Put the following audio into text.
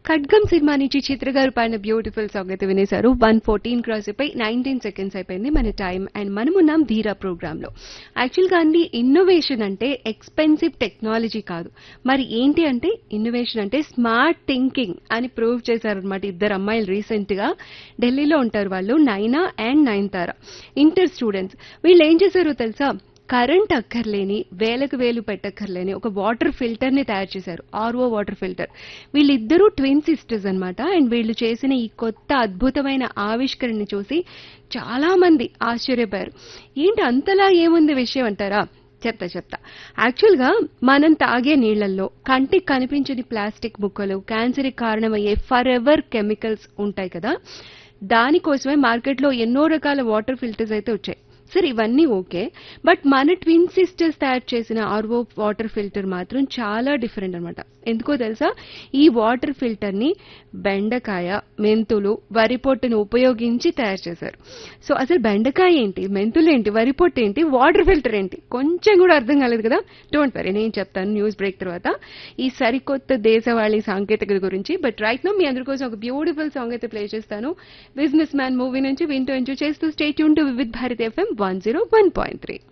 ఖడ్గం సినిమా నుంచి చిత్ర గారు పాడిన బ్యూటిఫుల్ సాంగ్ అయితే వినేశారు వన్ ఫోర్టీన్ క్రాస్ అయిపోయి నైన్టీన్ సెకండ్స్ అయిపోయింది మన టైం అండ్ మనమున్నాం ధీరా ప్రోగ్రామ్ లో యాక్చువల్గా అండి ఇన్నోవేషన్ అంటే ఎక్స్పెన్సివ్ టెక్నాలజీ కాదు మరి ఏంటి అంటే ఇన్నోవేషన్ అంటే స్మార్ట్ థింకింగ్ అని ప్రూవ్ చేశారనమాట ఇద్దరు అమ్మాయిలు రీసెంట్ గా ఢిల్లీలో ఉంటారు వాళ్ళు నైనా అండ్ నయన్తారా ఇంటర్ స్టూడెంట్స్ వీళ్ళు ఏం చేశారో తెలుసా కరెంట్ అక్కర్లేని వేలకు వేలు పెట్టక్కర్లేని ఒక వాటర్ ఫిల్టర్ ని తయారు చేశారు ఆర్ఓ వాటర్ ఫిల్టర్ వీళ్ళిద్దరూ ట్విన్ సిస్టర్స్ అన్నమాట అండ్ వీళ్ళు చేసిన ఈ కొత్త అద్భుతమైన ఆవిష్కరణని చూసి చాలా మంది ఆశ్చర్యపోయారు ఏంటి అంతలా ఏముంది విషయం అంటారా చెప్తా చెప్తా యాక్చువల్గా మనం తాగే నీళ్లలో కంటికి కనిపించని ప్లాస్టిక్ ముక్కలు క్యాన్సర్కి కారణమయ్యే ఫర్ ఎవర్ కెమికల్స్ ఉంటాయి కదా దానికోసమే మార్కెట్లో ఎన్నో రకాల వాటర్ ఫిల్టర్స్ అయితే వచ్చాయి సరే ఇవన్నీ ఓకే బట్ మన ట్విన్ సిస్టర్స్ తయారు చేసిన ఆర్వో వాటర్ ఫిల్టర్ మాత్రం చాలా డిఫరెంట్ అనమాట ఎందుకో తెలుసా ఈ వాటర్ ఫిల్టర్ ని బెండకాయ మెంతులు వరి పొట్టును ఉపయోగించి తయారు చేశారు సో అసలు బెండకాయ ఏంటి మెంతులు ఏంటి వరి పొట్టు ఏంటి వాటర్ ఫిల్టర్ ఏంటి కొంచెం కూడా అర్థం కాలేదు కదా డోంట్ వరీ నేను చెప్తాను న్యూస్ బ్రేక్ తర్వాత ఈ సరికొత్త దేశవాళీ సాంకేతికత గురించి బట్ రైట్ నో మీ అందరి కోసం ఒక బ్యూటిఫుల్ సాంగ్ అయితే ప్లే చేస్తాను బిజినెస్ మ్యాన్ మూవీ నుంచి వింటూ ఎంజాయ్ చేస్తూ స్టేట్ యూన్ to Vividh Bharat FM one zero one point three